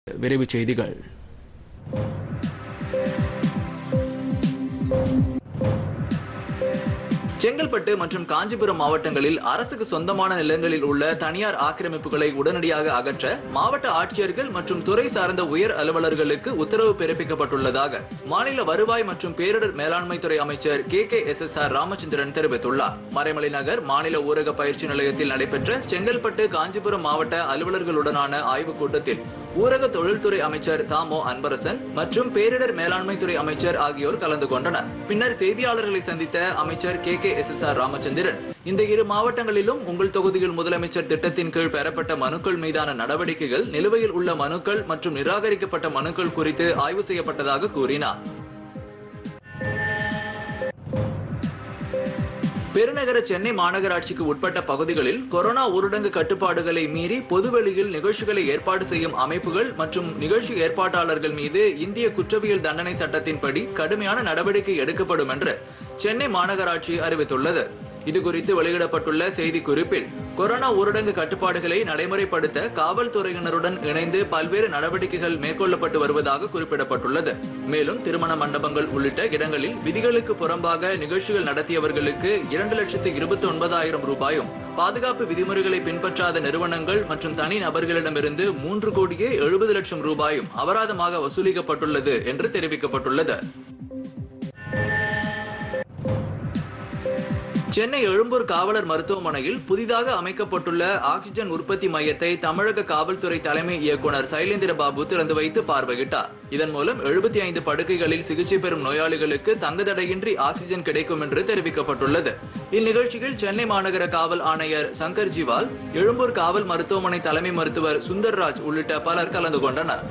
விரைவுச் செய்திகள் செங்கல்பட்டு மற்றும் காஞ்சிபுரம் மாவட்டங்களில் அரசுக்கு சொந்தமான நிலங்களில் உள்ள தனியார் ஆக்கிரமிப்புகளை உடனடியாக அகற்ற மாவட்ட ஆட்சியர்கள் மற்றும் துறை சார்ந்த உயர் அலுவலர்களுக்கு உத்தரவு பிறப்பிக்கப்பட்டுள்ளதாக மாநில வருவாய் மற்றும் பேரிடர் மேலாண்மை துறை அமைச்சர் K K S S R Ramachandran தெரிவித்துள்ளார் மறைமலை நகர் மாநில ஊரக பயிற்சி நிலையத்தில் நடைபெற்ற செங்கல்பட்டு காஞ்சிபுரம் மாவட்ட அலுவலர்களுடனான ஆய்வுக் கூட்டத்தில் ஊரக தொழில்துறை அமைச்சர் தாமோ அன்பரசன் மற்றும் பேரிடர் மேலாண்மை துறை அமைச்சர் ஆகியோர் கலந்து கொண்டனர் பின்னர் செய்தியாளர்களை சந்தித்த அமைச்சர் K K S S R Ramachandran இந்த இரு மாவட்டங்களிலும் உங்கள் தொகுதியில் முதலமைச்சர் திட்டத்தின் கீழ் பெறப்பட்ட மனுக்கள் மீதான நடவடிக்கைகள் நிலுவையில் உள்ள மனுக்கள் மற்றும் நிராகரிக்கப்பட்ட மனுக்கள் குறித்து ஆய்வு செய்யப்பட்டதாக கூறினார் பெருநகர சென்னை மாநகராட்சிக்கு உட்பட்ட பகுதிகளில் கொரோனா ஊரடங்கு கட்டுப்பாடுகளை மீறி பொதுவெளியில் நிகழ்ச்சிகளை ஏற்பாடு செய்யும் அமைப்புகள் மற்றும் நிகழ்ச்சி ஏற்பாட்டாளர்கள் மீது இந்திய குற்றவியல் தண்டனை சட்டத்தின்படி கடுமையான நடவடிக்கை எடுக்கப்படும் என்று சென்னை மாநகராட்சி அறிவித்துள்ளது இதுகுறித்து வெளியிடப்பட்டுள்ள செய்திக்குறிப்பில் கொரோனா ஊரடங்கு கட்டுப்பாடுகளை நடைமுறைப்படுத்த காவல்துறையினருடன் இணைந்து பல்வேறு நடவடிக்கைகள் மேற்கொள்ளப்பட்டு வருவதாக குறிப்பிடப்பட்டுள்ளது மேலும் திருமண மண்டபங்கள் உள்ளிட்ட இடங்களில் விதிகளுக்கு புறம்பாக நிகழ்ச்சிகள் நடத்தியவர்களுக்கு இரண்டு லட்சத்து இருபத்தி ஒன்பதாயிரம் ரூபாயும் பாதுகாப்பு விதிமுறைகளை பின்பற்றாத நிறுவனங்கள் மற்றும் தனி நபர்களிடமிருந்து மூன்று கோடியே எழுபது லட்சம் ரூபாயும் அபராதமாக வசூலிக்கப்பட்டுள்ளது என்று தெரிவிக்கப்பட்டுள்ளது சென்னை எழும்பூர் காவலர் மருத்துவமனையில் புதிதாக அமைக்கப்பட்டுள்ள ஆக்சிஜன் உற்பத்தி மையத்தை தமிழக காவல்துறை தலைமை இயக்குனர் சைலேந்திர பாபு திறந்து வைத்து பார்வையிட்டார் இதன் மூலம் எழுபத்தி ஐந்து படுக்கைகளில் சிகிச்சை பெறும் நோயாளிகளுக்கு தங்குதடையின்றி ஆக்சிஜன் கிடைக்கும் என்று தெரிவிக்கப்பட்டுள்ளது இந்நிகழ்ச்சியில் சென்னை மாநகர காவல் ஆணையர் சங்கர் ஜிவால் எழும்பூர் காவல் மருத்துவமனை தலைமை மருத்துவர் சுந்தர்ராஜ் உள்ளிட்ட பலர் கலந்து கொண்டனர்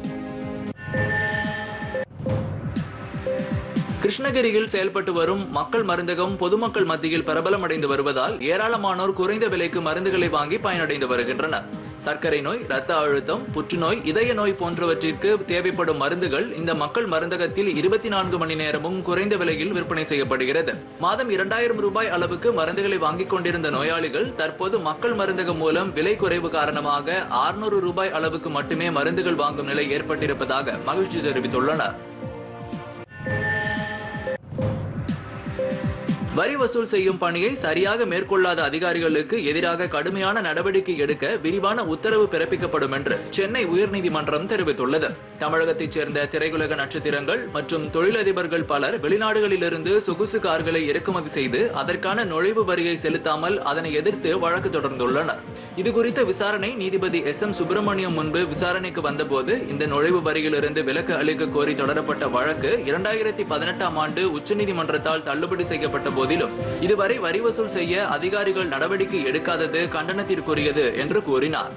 கிருஷ்ணகிரியில் செயல்பட்டு வரும் மக்கள் மருந்தகம் பொதுமக்கள் மத்தியில் பிரபலமடைந்து வருவதால் ஏராளமானோர் குறைந்த விலைக்கு மருந்துகளை வாங்கி பயனடைந்து வருகின்றனர் சர்க்கரை நோய் இரத்த அழுத்தம் புற்றுநோய் இதய நோய் போன்றவற்றிற்கு தேவைப்படும் மருந்துகள் இந்த மக்கள் மருந்தகத்தில் இருபத்தி நான்கு மணி நேரமும் குறைந்த விலையில் விற்பனை செய்யப்படுகிறது மாதம் இரண்டாயிரம் ரூபாய் அளவுக்கு மருந்துகளை வாங்கிக் கொண்டிருந்த நோயாளிகள் தற்போது மக்கள் மருந்தகம் மூலம் விலை குறைவு காரணமாக 600 ரூபாய் அளவுக்கு மட்டுமே மருந்துகள் வாங்கும் நிலை ஏற்பட்டிருப்பதாக மகிழ்ச்சி தெரிவித்துள்ளனர் வரி வசூல் செய்யும் பணியை சரியாக மேற்கொள்ளாத அதிகாரிகளுக்கு எதிராக கடுமையான நடவடிக்கை எடுக்க விரிவான உத்தரவு பிறப்பிக்கப்படும் என்று சென்னை உயர்நீதிமன்றம் தெரிவித்துள்ளது தமிழகத்தைச் சேர்ந்த திரையுலக நட்சத்திரங்கள் மற்றும் தொழிலதிபர்கள் பலர் வெளிநாடுகளிலிருந்து சொகுசு கார்களை இறக்குமதி செய்து அதற்கான நுழைவு வரியை செலுத்தாமல் அதனை எதிர்த்து வழக்கு தொடர்ந்துள்ளனர் இது குறித்த விசாரணை நீதிபதி எஸ் எம் சுப்பிரமணியம் முன்பு விசாரணைக்கு வந்தபோது இந்த நுழைவு வரியிலிருந்து விலக்கு அளிக்க கோரி தொடரப்பட்ட வழக்கு இரண்டாயிரத்தி பதினெட்டாம் ஆண்டு உச்சநீதிமன்றத்தால் தள்ளுபடி செய்யப்பட்ட போதிலும் இதுவரை வரி வசூல் செய்ய அதிகாரிகள் நடவடிக்கை எடுக்காதது கண்டனத்திற்குரியது என்று கூறினார்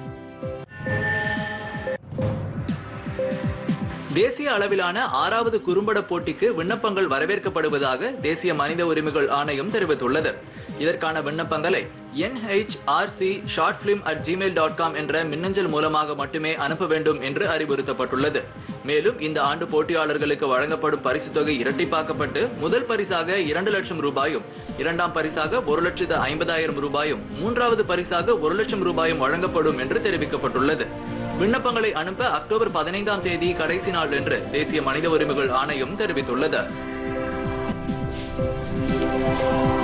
தேசிய அளவிலான ஆறாவது குறும்பட போட்டிக்கு விண்ணப்பங்கள் வரவேற்கப்படுவதாக தேசிய மனித உரிமைகள் ஆணையம் தெரிவித்துள்ளது இதற்கான விண்ணப்பங்களை NHRC short film at Gmail dot com என்ற மின்னஞ்சல் மூலமாக மட்டுமே அனுப்ப வேண்டும் என்று அறிவுறுத்தப்பட்டுள்ளது மேலும் இந்த ஆண்டு போட்டியாளர்களுக்கு வழங்கப்படும் பரிசுத் தொகை இரட்டிப்பாக்கப்பட்டு முதல் பரிசாக இரண்டு லட்சம் ரூபாயும் இரண்டாம் பரிசாக ஒரு லட்சத்து ஐம்பதாயிரம் ரூபாயும் மூன்றாவது பரிசாக ஒரு லட்சம் ரூபாயும் வழங்கப்படும் என்று தெரிவிக்கப்பட்டுள்ளது விண்ணப்பங்களை அனுப்ப அக்டோபர் பதினைந்தாம் தேதி கடைசி நாள் என்று தேசிய மனித உரிமைகள் ஆணையம் தெரிவித்துள்ளது